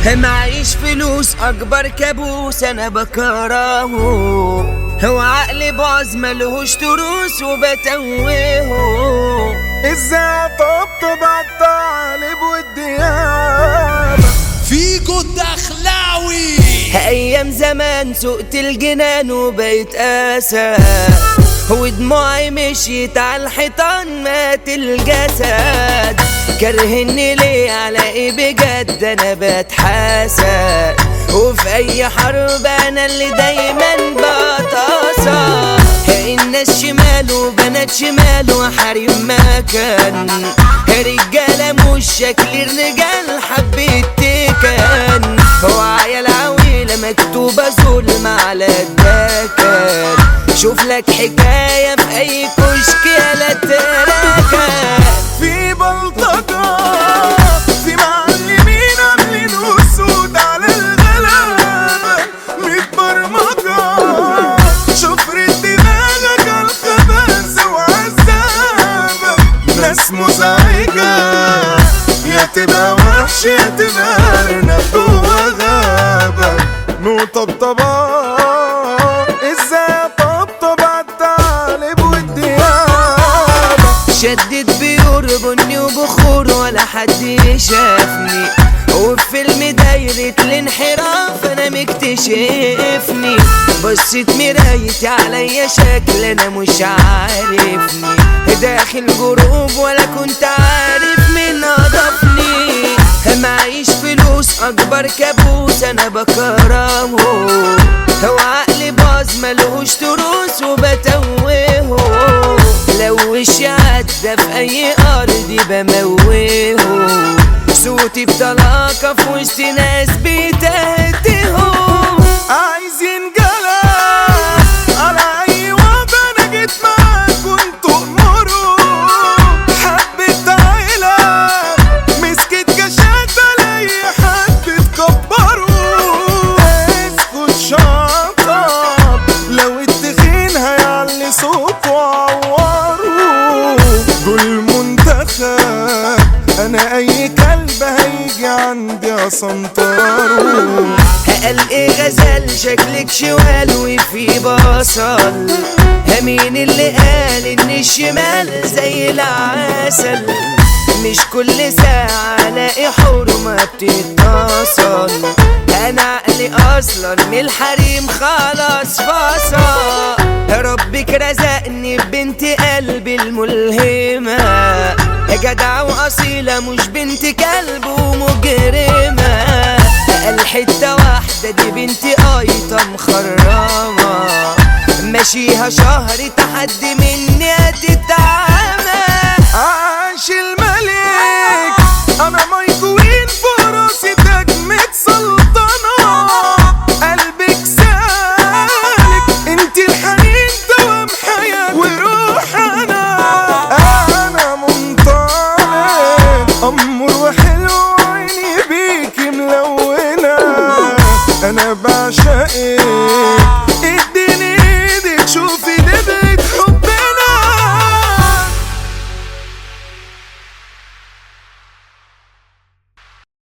معيش فلوس اكبر كابوس انا بكرهه هو عقلي باظ ملهوش تروس وبتوهه ازاي اطبطب على الطالب والديابة فيجو الدخلاوي ايام زمان سقت الجنان وبقيت اسى ودموعي مشيت على الحيطان مات الجسد كرهني ليه على ايه بجد انا بتحاسد وفي اي حرب انا اللي دايما بتصل الناس شمال وبنات شمال وحريم مكان رجالة مش شكل الرجال حبيت تكن وعيال عويلة مكتوبة ظلم على الدكان شوف لك حكاية في أي كشك يا تراكن في بلطجة في معلمين عاملين اسود على الغلابة متبرمجة شفرة دماغك على الخباثة وعذابة ناس مزعجة يا تبقى وحش يا تبقى أرنب جوا غابة نطبطبة ازاي اطبطب على الطالب والديابة شدد بيور بني وبخور ولا حد شافني وفي فيلم دايرة الانحراف انا مكتشفني بصيت مرايتي عليا شكل انا مش عارفني داخل جروب ولا كنت عارف مين اضافني معيش فلوس اكبر كابوس انا بكرهه هو عقلي باظ ملهوش تروس وبتوهه لو وش عدى في اي ارض بموهه صوتي بطلاقة في وسط ناس بتهتهم عايزين جلال على اي وضع انا جيت معاك كنت امره حبة عيلة مسكت كشات على اي حد تكبره اسكت شطب لو التخين هيعلي صوته وعوره دول منتخب انا اي كلب هيجي عندي اسنطره قال ايه غزل شكلك شوال وفي بصل مين اللي قال ان الشمال زي العسل مش كل ساعة الاقي حرمة بتتصل انا عقلي اصلا من الحريم خلاص فصل ربك رزقني ببنت قلبي الملهمة جدع واصيلة مش بنت كلب ومجرمة الحتة واحدة دي بنتي قايطة مخرمة ماشيها شهر تحدي مني هتتعمى عاش الملك انا مايكوين في راسي تجمة سلطنة قلبك سالك انت الحنين دوام حياة وروح انا انا منطلق امور وحلو عيني بيكي ملونة انا بعشقك